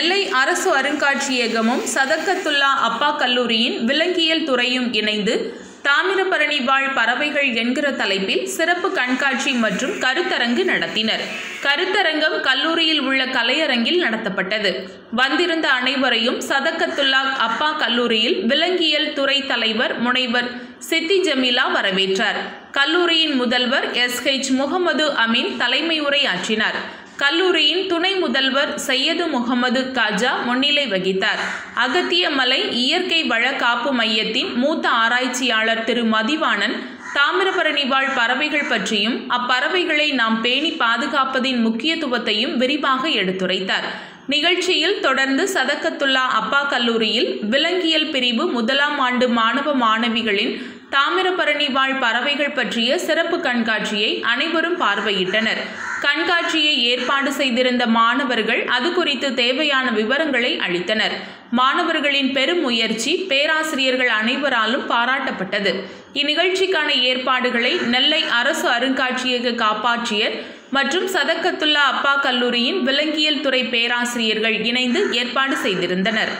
நெல்லை அரசு அருங்காட்சியகமும் சதக்கத்துல்லா அப்பா கல்லூரியின் விலங்கியல் துறையும் இணைந்து தாமிரபரணி வாழ் பறவைகள் என்கிற தலைப்பில் சிறப்பு கண்காட்சி மற்றும் கருத்தரங்கு நடத்தினர் கருத்தரங்கம் கல்லூரியில் உள்ள கலையரங்கில் நடத்தப்பட்டது வந்திருந்த அனைவரையும் சதக்கத்துல்லா அப்பா கல்லூரியில் விலங்கியல் துறை தலைவர் முனைவர் சித்தி ஜமீலா வரவேற்றார் கல்லூரியின் முதல்வர் எஸ் ஹெச் முகமது அமீன் தலைமை உரையாற்றினார் கல்லூரியின் துணை முதல்வர் சையது முகமது காஜா முன்னிலை வகித்தார் அகத்தியமலை இயற்கை வள காப்பு மையத்தின் மூத்த ஆராய்ச்சியாளர் திரு மதிவாணன் தாமிரபரணி வாழ் பறவைகள் பற்றியும் அப்பறவைகளை நாம் பேணி பாதுகாப்பதின் முக்கியத்துவத்தையும் விரிவாக எடுத்துரைத்தார் நிகழ்ச்சியில் தொடர்ந்து சதக்கத்துல்லா அப்பா கல்லூரியில் விலங்கியல் பிரிவு முதலாம் ஆண்டு மாணவ மாணவிகளின் தாமிரபரணி வாழ் பறவைகள் பற்றிய சிறப்பு கண்காட்சியை அனைவரும் பார்வையிட்டனர் கண்காட்சியை ஏற்பாடு செய்திருந்த மாணவர்கள் அது குறித்து தேவையான விவரங்களை அளித்தனர் மாணவர்களின் பெரும் முயற்சி பேராசிரியர்கள் அனைவராலும் பாராட்டப்பட்டது இந்நிகழ்ச்சிக்கான ஏற்பாடுகளை நெல்லை அரசு அருங்காட்சியக காப்பாற்றியர் மற்றும் சதக்கத்துல்லா அப்பா கல்லூரியின் விலங்கியல் துறை பேராசிரியர்கள் இணைந்து ஏற்பாடு செய்திருந்தனர்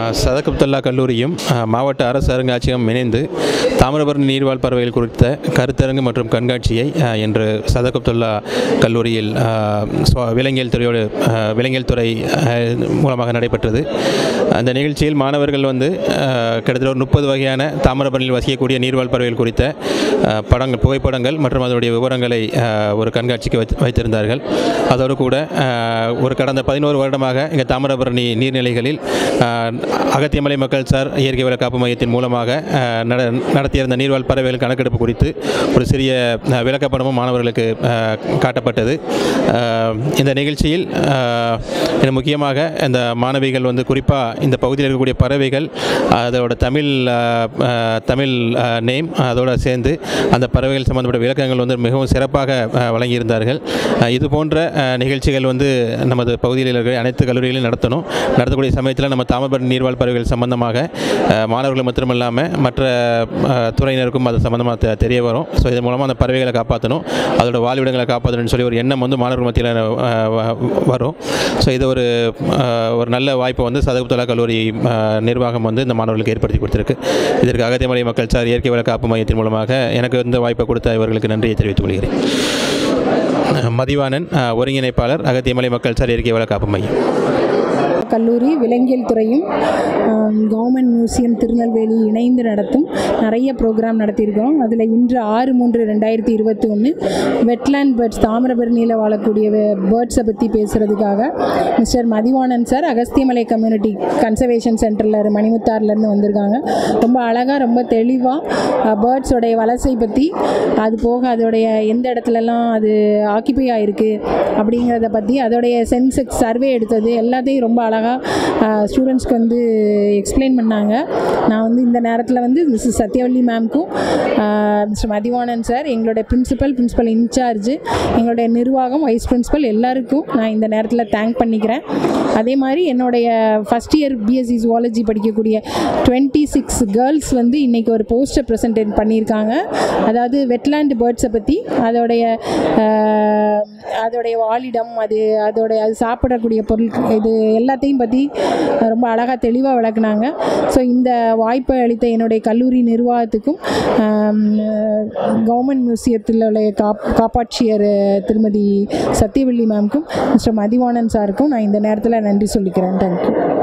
சதகப்துல்லா கல்லூரியும் அஹ், மாவட்ட அரசு அருங்காட்சியகம் இணைந்து தாமிரபரணி நீர்வாழ் பறவைகள் குறித்த கருத்தரங்கு மற்றும் கண்காட்சியை அஹ், இன்று சதகப்துல்லா கல்லூரியில் அஹ், சுவா- விலங்கியல் துறையோடு அஹ், விலங்கியல் துறை அஹ், மூலமாக நடைபெற்றது அந்த நிகழ்ச்சியில் மாணவர்கள் வந்து அஹ், கிட்டத்தட்ட ஒரு முப்பது வகையான தாமிரபரணியில் வசிக்கக்கூடிய நீர்வாழ் பறவைகள் குறித்த அஹ், படங்கள் புகைப்படங்கள் மற்றும் அதனுடைய விவரங்களை அஹ், ஒரு கண்காட்சிக்கு வைத்து வைத்திருந்தார்கள் அதோடு கூட அஹ், ஒரு கடந்த பதினோரு வருடமாக இங்கே தாமிரபரணி நீர்நிலைகளில் அஹ், அகத்தியமலை மக்கள் சார் இயற்கை வள காப்பு மையத்தின் மூலமாக அஹ், நட நடத்திய இந்த நீர்வாழ் பறவைகள் கணக்கெடுப்பு குறித்து ஒரு சிறிய அஹ், விளக்கப்படமும் மாணவர்களுக்கு அஹ், காட்டப்பட்டது அஹ், இந்த நிகழ்ச்சியில் அஹ், இது முக்கியமாக இந்த மாணவிகள் வந்து குறிப்பாக இந்த பகுதியில் இருக்கக்கூடிய பறவைகள் அதோட தமிழ் அஹ், அஹ், தமிழ் நேம் அதோட சேர்ந்து அந்த பறவைகள் சம்பந்தப்பட்ட விளக்கங்கள் வந்து மிகவும் சிறப்பாக அஹ், வழங்கியிருந்தார்கள் அஹ், இது போன்ற அஹ், நிகழ்ச்சிகள் வந்து நமது பகுதியில் இருக்கிற அனைத்து கல்லூரிகளிலும் நடத்தணும் நடத்தக்கூடிய சமயத்தில் நம்ம தாமிரபரணி நீர்வாழ் பறவைகள் சம்பந்தமாக அஹ், மாணவர்கள் மட்டுமில்லாமல் மற்ற அஹ், துறையினருக்கும் அது சம்பந்தமாக தெ- தெரிய வரும் ஸோ இதன் மூலமாக அந்த பறவைகளை காப்பாற்றணும் அதோட வாழ்விடங்களை காப்பாற்றணும்னு சொல்லி ஒரு எண்ணம் வந்து மாணவர்கள் மத்தியில் அஹ், வ- வரும் ஸோ இது ஒரு அஹ், ஒரு நல்ல வாய்ப்பை வந்து சதகுப்தலா கல்லூரி அஹ், நிர்வாகம் வந்து இந்த மாணவர்களுக்கு ஏற்படுத்தி கொடுத்திருக்கு இதற்கு அகத்தியமலை மக்கள் சார் இயற்கை வள காப்பு மையத்தின் மூலமாக எனக்கு இந்த வாய்ப்பை கொடுத்த இவர்களுக்கு நன்றியை தெரிவித்துக் கொள்கிறேன் மதிவாணன் அஹ், ஒருங்கிணைப்பாளர் அகத்தியமலை மக்கள் சார் இயற்கை வள காப்பு மையம் கல்லூரி விலங்கியல் துறையும் கவர்மெண்ட் மியூசியம் திருநெல்வேலி இணைந்து நடத்தும் நிறைய ப்ரோக்ராம் நடத்தியிருக்கோம் அதில் இன்று ஆறு மூன்று ரெண்டாயிரத்தி இருபத்தி ஒன்று வெட்லேண்ட் பேர்ட்ஸ் தாமிரபரணியில் வாழக்கூடிய பேர்ட்ஸை பற்றி பேசுகிறதுக்காக mister Mathivanan sir Agasthiyamalai community conservation சென்டரில் மணிமுத்தார்லேருந்து வந்திருக்காங்க ரொம்ப அழகாக ரொம்ப தெளிவாக பேர்ட்ஸோடைய வலசை பற்றி அது போக அதோடைய எந்த இடத்துலலாம் அது ஆக்கிபை ஆயிருக்கு அப்படிங்கிறத பற்றி அதோடைய சென்செக்ஸ் சர்வே எடுத்தது எல்லாத்தையும் ரொம்ப அழகாக ஸ்டூடெண்ட்ஸ்க்கு வந்து எக்ஸ்பிளைன் பண்ணாங்க நான் வந்து இந்த நேரத்தில் வந்து மிஸ்ஸஸ் சத்யவல்லி மேம்க்கும் மிஸ்டர் மதிவாணன் சார் எங்களுடைய பிரின்சிபல் பிரின்சிபல் இன்சார்ஜ் எங்களுடைய நிர்வாகம் வைஸ் பிரின்சிபல் எல்லாருக்கும் நான் இந்த நேரத்தில் தேங்க் பண்ணிக்கிறேன் அதே மாதிரி என்னுடைய ஃபஸ்ட் இயர் பிஎஸ்சி ஜுவாலஜி படிக்கக்கூடிய டுவெண்ட்டி சிக்ஸ் கேர்ள்ஸ் வந்து இன்றைக்கி ஒரு போஸ்டர் ப்ரெசென்டேட் பண்ணியிருக்காங்க அதாவது வெட்லேண்ட் பேர்ட்ஸை பற்றி அதோடைய அஹ், அதோடைய வாழிடம் அது அதோடைய அது சாப்பிடக்கூடிய பொருள் இது எல்லாத்தையும் பற்றி ரொம்ப அழகாக தெளிவாக விளக்குனாங்க ஸோ இந்த வாய்ப்பை அளித்த என்னுடைய கல்லூரி நிர்வாகத்துக்கும் கவர்மெண்ட் மியூசியத்தில் உள்ள காப் காப்பாட்சியர் திருமதி சத்யவல்லி மேம்க்கும் மிஸ்டர் மதிவாணன் சாருக்கும் நான் இந்த நேரத்தில் நன்றி சொல்லிக்கிறேன் தேங்க்யூ